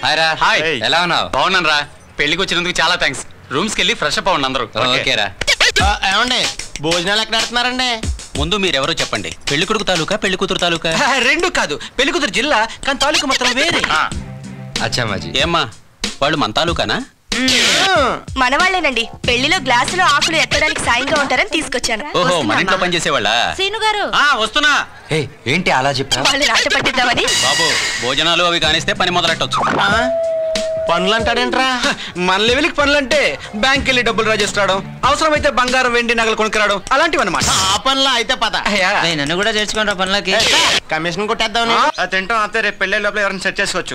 Hi రా hi ఎలా ఉన్నావు బాగున్నాను రా పెళ్లికి వచ్చినందుకు చాలా థ్యాంక్స్ రూమ్స్కి వెళ్ళి ఫ్రెష్ అప్ అవ్వండి అందరూ ఓకే రా ఏమండి భోజనాలు ఎక్కడ పెడుతున్నారండి ముందు మీరెవరో చెప్పండి పెళ్లి కొడుకు తాలూకా పెళ్లి కూతురు తాలూకా రెండు కాదు పెళ్లి కూతురు జిల్లా కానీ తాలూకు మాత్రం వేరే అచ్చా మాజీ ఏమ్మా వాళ్ళు మన తాలూకానా మనవాళ్ళేనండి పెళ్లిలో గ్లాసులో ఆకులు ఎత్తడానికి సాయంగా ఉంటారని తీసుకొచ్చాను ఓహో మన ఇంట్లో పనిచేసేవాళ్ళ సీను గారు ఆ వస్తున్నా హే ఏంటి అలా చెప్పావు వాళ్ళు రాట పట్టిద్దామని బాబు భోజనాలు అవి కానిస్తే పని మొదలెట్టొచ్చు పనులు అంటాడేంట్రా మన లెవెల్కి పనులంటే బ్యాంక్ వెళ్ళి డబ్బులు డ్రా చేసుకురావడం అవసరమైతే బంగారం వెండి నగలు కొనుక్కురావడం అలాంటివి అనమాట ఆ పనులు అయితే పద నన్ను కూడా చేర్చుకుంటా పనులకి కమిషన్ కొట్టేద్దామని తింటాం అంతే రేపు పెళ్ళే లోపల ఎవరైనా సెట్ చేసుకోవచ్చు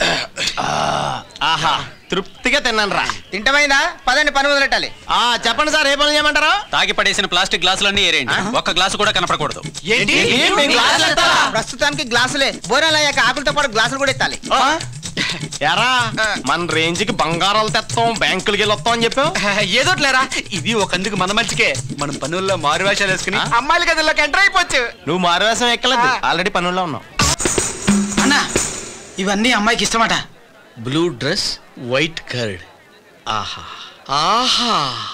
ఆహా తృప్తిగా తిన్నాను రా తింటమైందా పదండి పని మొదలెట్టాలి ఆ చెప్పండి సార్ ఏ పనులు చేయమంటారు తాగి పడేసిన ప్లాస్టిక్ గ్లాసులన్నీ ఏరేయండి ఒక్క గ్లాసు కూడా కనపడకూడదు ఏంటి ఏం మీ గ్లాసులు ఎత్తాలా? ప్రస్తుతానికి గ్లాసులే బోనాలు అయ్యాక ఆకులతో పాటు గ్లాసులు కూడా ఎత్తాలి ఆ? ఎరా మన రేంజ్ కి బంగారాలు తెస్తాం బ్యాంకులకి వెళ్ళి వస్తాం అని చెప్పావు ఏదోట్లేరా ఇది ఒకందుకు మన మంచికే మనం పనుల్లో మారు వేషాలు వేసుకుని అమ్మాయిల గదిలోకి ఎంటర్ అయిపోవచ్చు నువ్వు మారువేషం ఎక్కలేదు ఆల్రెడీ పనుల్లో ఉన్నావు అన్నా ఇవన్నీ అమ్మాయికి ఇష్టమట బ్లూ డ్రెస్ వైట్ కర్డ్ ఆహా ఆహా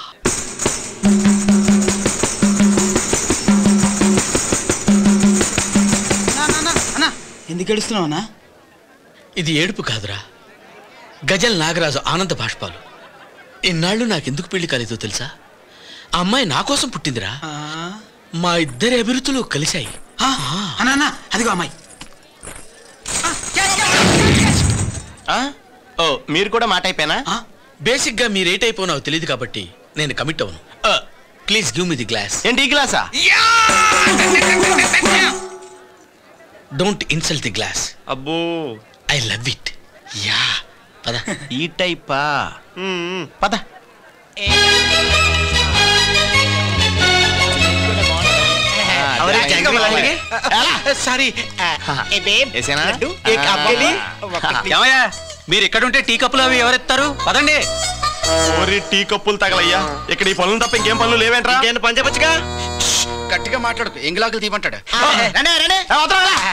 ఎందుకు ఏడుస్తున్నావునా ఇది ఏడుపు కాదురా గజల్ నాగరాజు ఆనంద బాష్పాలు ఇన్నాళ్ళు నాకెందుకు పెళ్లి కాలేదో తెలుసా ఆ అమ్మాయి నా కోసం పుట్టిందిరా మా ఇద్దరి అభిరుచులు కలిశాయి అన్నా అదిగో అమ్మాయి ఆ? ఓ మీరు కూడా మాట అయిపోయినా బేసిక్ గా మీరు ఏట్ అయిపోనావు తెలియదు కాబట్టి నేను కమిట్ అవును please give me the glass ఏంటి ఈ గ్లాసా డోంట్ ఇన్సల్ట్ ది గ్లాస్ అబ్బో ఐ లవ్ ఇట్ యా పద ఈ టైపా మ్మ్, పద సారీ వేసేనా? ఏమయ్యా మీరు ఇక్కడ ఉంటే టీ కప్పులు అవి ఎవరెత్తారు పదండి ఓరి టీ కప్పులు తగలయ్యా ఇక్కడ ఈ పనులు తప్ప ఇంకేం పనులు లేవేంట్రా పని చెప్పచ్చుగా గట్టిగా మాట్లాడుకు ఎంగిలాకులు తీయమంటాడు ఏ, వదలరా.